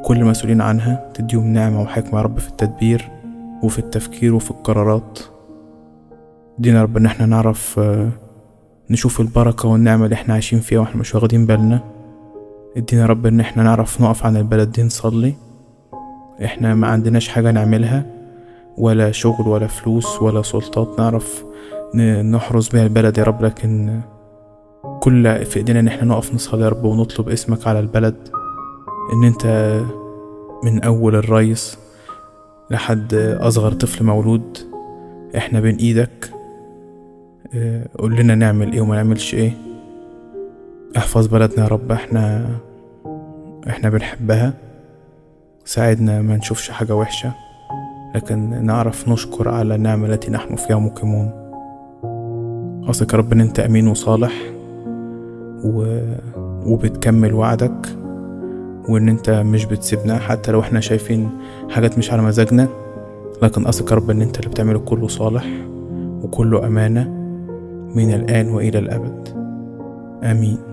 وكل المسؤولين عنها تديهم نعمة وحكمة يا رب في التدبير وفي التفكير وفي القرارات ادينا يا رب ان احنا نعرف آه، نشوف البركة والنعمة اللي احنا عايشين فيها واحنا مش واخدين بالنا ادينا يا رب ان احنا نعرف نقف عن البلد دي نصلي احنا ما عندناش حاجة نعملها ولا شغل ولا فلوس ولا سلطات نعرف ن- نحرس بيها البلد يا رب لكن كل في ايدينا ان احنا نقف نصلي يا رب ونطلب اسمك على البلد ان انت من اول الرئيس لحد اصغر طفل مولود احنا بين ايدك اه، قول لنا نعمل ايه وما نعملش ايه احفظ بلدنا يا رب احنا احنا بنحبها ساعدنا ما نشوفش حاجة وحشة لكن نعرف نشكر على النعمة التي نحن فيها مقيمون أثق يا رب إن أنت أمين وصالح و... وبتكمل وعدك وإن أنت مش بتسيبنا حتى لو إحنا شايفين حاجات مش على مزاجنا لكن أثق يا رب إن أنت اللي بتعمله كله صالح وكله أمانة من الآن وإلى الأبد آمين